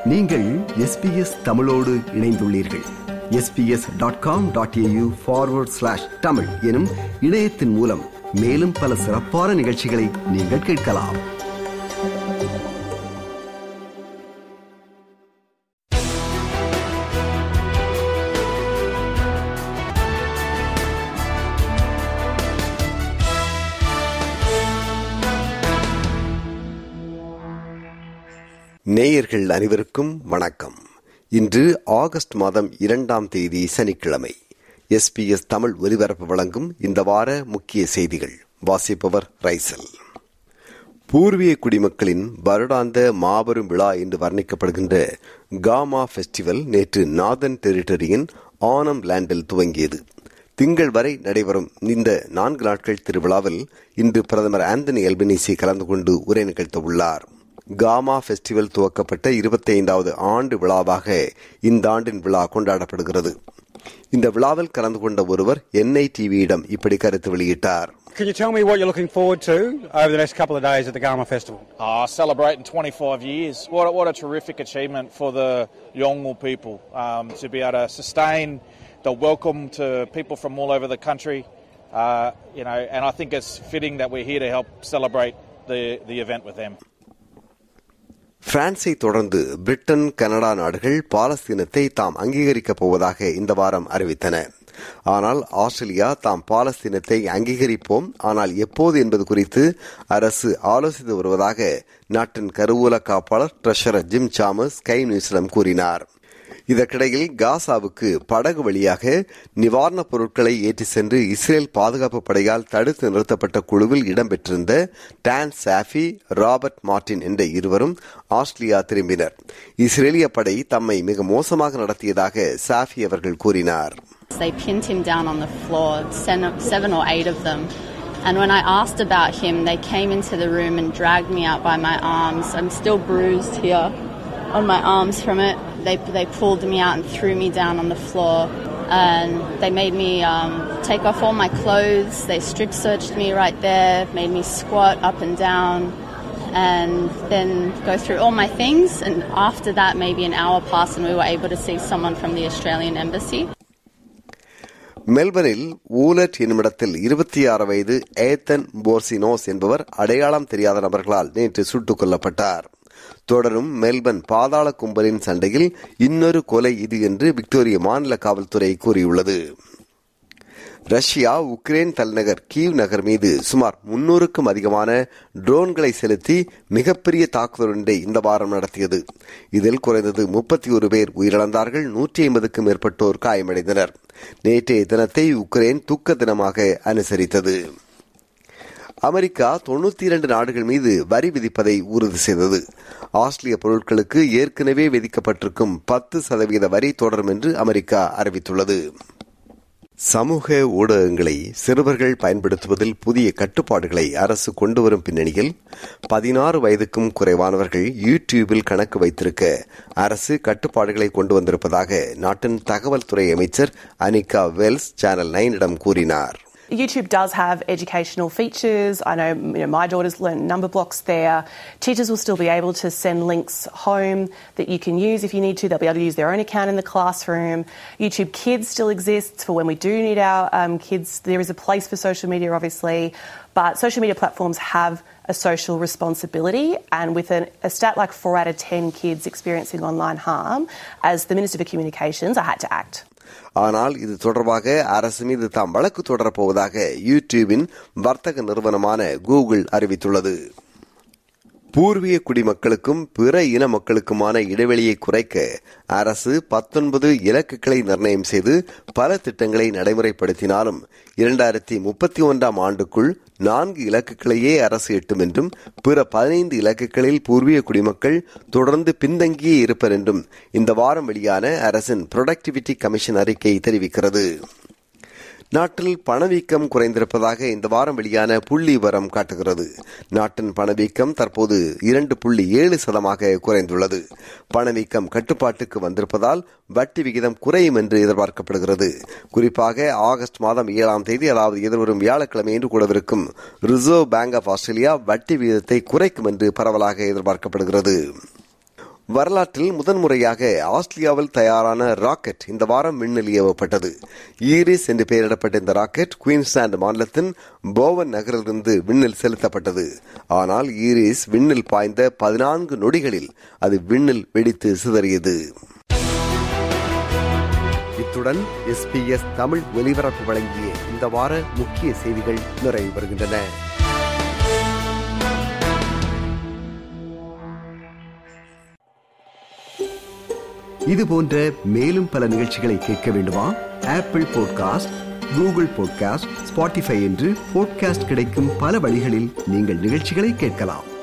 நீங்கள் எஸ்பிஎஸ் தமிழோடு இணைந்துள்ளீர்கள் SBS dot com dot AU forward slash Tamil எனும் இணையத்தின் மூலம் மேலும் பல சிறப்பான நிகழ்ச்சிகளை நீங்கள் கேட்கலாம் நேயர்கள் அனைவருக்கும் வணக்கம் இன்று ஆகஸ்ட் மாதம் இரண்டாம் தேதி சனிக்கிழமை எஸ்பிஎஸ் தமிழ் ஒலிபரப்பு வழங்கும் இந்த வார முக்கிய செய்திகள் வாசிப்பவர் ரைசல் பூர்வீக குடிமக்களின் வருடாந்த மாபெரும் விழா என்று வர்ணிக்கப்படுகின்ற காமா ஃபெஸ்டிவல் நேற்று நார்தன் டெரிட்டரியின் ஆனம் லேண்டில் துவங்கியது திங்கள் வரை நடைபெறும் இந்த நான்கு நாட்கள் திருவிழாவில் இன்று பிரதமர் ஆந்தனி எல்பனிசி கலந்து கொண்டு உரை நிகழ்த்த உள்ளார் காமா ஃபெஸ்டிவல் துவக்கப்பட்ட இருபத்தி ஐந்தாவது ஆண்டு விழாவாக இந்த ஆண்டின் விழா கொண்டாடப்படுகிறது இந்த விழாவில் கலந்து கொண்ட ஒருவர் என்ஐ டிவியிடம் இப்படி கருத்து வெளியிட்டார் Can you tell me what you're looking forward to over the next couple of days at the Gama Festival? Oh, celebrating 25 years. What a, what a terrific achievement for the Yolngu people um, to be able to sustain the welcome to people from all over the country. Uh, you know, and I think it's fitting that we're here to help celebrate the, the event with them. பிரான்ஸை தொடர்ந்து Britain Canada நாடுகள் பாலஸ்தீனத்தை தாம் அங்கீகரிக்கப் போவதாக இந்த வாரம் அறிவித்தன ஆனால் Australia தாம் பாலஸ்தீனத்தை அங்கீகரிப்போம் ஆனால் எப்போது என்பது குறித்து அரசு ஆலோசித்து வருவதாக நாட்டின் கருவூல காப்பாளர் ட்ரெஷரர் ஜிம் சாமஸ் ஸ்கை நியூஸிடம் கூறினார் இதற்கிடையில் காசாவுக்கு படகு வழியாக நிவாரணப் பொருட்களை ஏற்றி சென்று இஸ்ரேல் பாதுகாப்பு படையால் தடுத்து நிறுத்தப்பட்ட குழுவில் இடம்பெற்றிருந்த டான் சாஃபி ராபர்ட் மார்டின் என்ற இருவரும் ஆஸ்திரேலியா திரும்பினர் இஸ்ரேலிய படை தம்மை மிக மோசமாக நடத்தியதாக சாஃபி அவர்கள் கூறினார் They pinned him down on the floor, seven or eight of them. And when I asked about him, they came into the room and dragged me out by my arms. I'm still bruised here on my arms from it. They, they pulled me out and threw me down on the floor. And they made me um, take off all my clothes. They strip searched me right there, made me squat up and down, and then go through all my things. And after that, maybe an hour passed, and we were able to see someone from the Australian Embassy. மெல்பர்னில் ஊலட் என்னுமிடத்தில் இருபத்தி ஆறு வயது ஏத்தன் போர்சினோஸ் என்பவர் அடையாளம் தெரியாத நபர்களால் நேற்று சுட்டுக் கொல்லப்பட்டார் தொடரும் மெல்பர்ன் பாதாள கும்பலின் சண்டையில் இன்னொரு கொலை இது என்று விக்டோரிய மாநில காவல்துறை கூறியுள்ளது ரஷ்யா உக்ரைன் தலைநகர் கீவ் நகர் மீது சுமார் முன்னூறுக்கும் அதிகமான ட்ரோன்களை செலுத்தி மிகப்பெரிய தாக்குதல் ஒன்றை இந்த வாரம் நடத்தியது இதில் குறைந்தது முப்பத்தி ஒரு பேர் உயிரிழந்தார்கள் நூற்றி ஐம்பதுக்கும் மேற்பட்டோர் காயமடைந்தனர் நேற்றைய தினத்தை உக்ரைன் துக்க தினமாக அனுசரித்தது அமெரிக்கா தொண்ணூத்தி இரண்டு நாடுகள் மீது வரி விதிப்பதை உறுதி செய்தது ஆஸ்திரேலிய பொருட்களுக்கு ஏற்கனவே விதிக்கப்பட்டிருக்கும் பத்து சதவீத வரி தொடரும் என்று அமெரிக்கா அறிவித்துள்ளது சமூக ஊடகங்களை சிறுவர்கள் பயன்படுத்துவதில் புதிய கட்டுப்பாடுகளை அரசு கொண்டு வரும் பின்னணியில் பதினாறு வயதுக்கும் குறைவானவர்கள் யூடியூபில் கணக்கு வைத்திருக்க அரசு கட்டுப்பாடுகளை கொண்டு வந்திருப்பதாக நாட்டின் தகவல் துறை அமைச்சர் அனிகா வெல்ஸ் சேனல் நைனிடம் கூறினார் YouTube does have educational features. I know, you know my daughter's learned number blocks there. Teachers will still be able to send links home that you can use if you need to. They'll be able to use their own account in the classroom. YouTube Kids still exists for when we do need our um, kids. There is a place for social media, obviously, but social media platforms have a social responsibility. And with an, a stat like 4 out of 10 kids experiencing online harm, as the Minister for Communications, I had to act. ஆனால் இது தொடர்பாக அரசு மீது தாம் வழக்கு தொடரப்போவதாக யூடியூபின் வர்த்தக நிறுவனமான Google அறிவித்துள்ளது பூர்வீக குடிமக்களுக்கும் பிற இன மக்களுக்குமான இடைவெளியை குறைக்க அரசு பத்தொன்பது இலக்குகளை நிர்ணயம் செய்து பல திட்டங்களை நடைமுறைப்படுத்தினாலும் இரண்டாயிரத்தி முப்பத்தி ஒன்றாம் ஆண்டுக்குள் நான்கு இலக்குகளையே அரசு எட்டும் என்றும் பிற பதினைந்து இலக்குகளில் பூர்வீக குடிமக்கள் தொடர்ந்து பின்தங்கியே இருப்பர் என்றும் இந்த வாரம் வெளியான அரசின் புரொடக்டிவிட்டி கமிஷன் அறிக்கை தெரிவிக்கிறது நாட்டில் பணவீக்கம் குறைந்திருப்பதாக இந்த வாரம் வெளியான புள்ளி விவரம் காட்டுகிறது நாட்டின் பணவீக்கம் தற்போது இரண்டு புள்ளி ஏழு சதமாக குறைந்துள்ளது பணவீக்கம் கட்டுப்பாட்டுக்கு வந்திருப்பதால் வட்டி விகிதம் குறையும் என்று எதிர்பார்க்கப்படுகிறது குறிப்பாக ஆகஸ்ட் மாதம் ஏழாம் தேதி அதாவது எதிர்வரும் வியாழக்கிழமை என்று கூடவிருக்கும் ரிசர்வ் பேங்க் ஆஃப் ஆஸ்திரேலியா வட்டி விகிதத்தை குறைக்கும் என்று பரவலாக எதிர்பார்க்கப்படுகிறது வரலாற்றில் முதன்முறையாக ஆஸ்திரேலியாவில் தயாரான ராக்கெட் இந்த வாரம் விண்ணில் ஏவப்பட்டது ஈரிஸ் என்று பெயரிடப்பட்ட இந்த ராக்கெட் குயின்ஸ்லாந்து மாநிலத்தின் போவன் நகரிலிருந்து விண்ணில் செலுத்தப்பட்டது ஆனால் ஈரிஸ் விண்ணில் பாய்ந்த பதினான்கு நொடிகளில் அது விண்ணில் வெடித்து சிதறியது இத்துடன் எஸ்பிஎஸ் தமிழ் ஒலிபரப்பு வழங்கிய இந்த வார முக்கிய செய்திகள் நிறைவு பெறுகின்றன இது போன்ற மேலும் பல நிகழ்ச்சிகளை கேட்க வேண்டுமா Apple podcast Google podcast Spotify என்று பாட்காஸ்ட் கிடைக்கும் பல வழிகளில் நீங்கள் நிகழ்ச்சிகளை கேட்கலாம்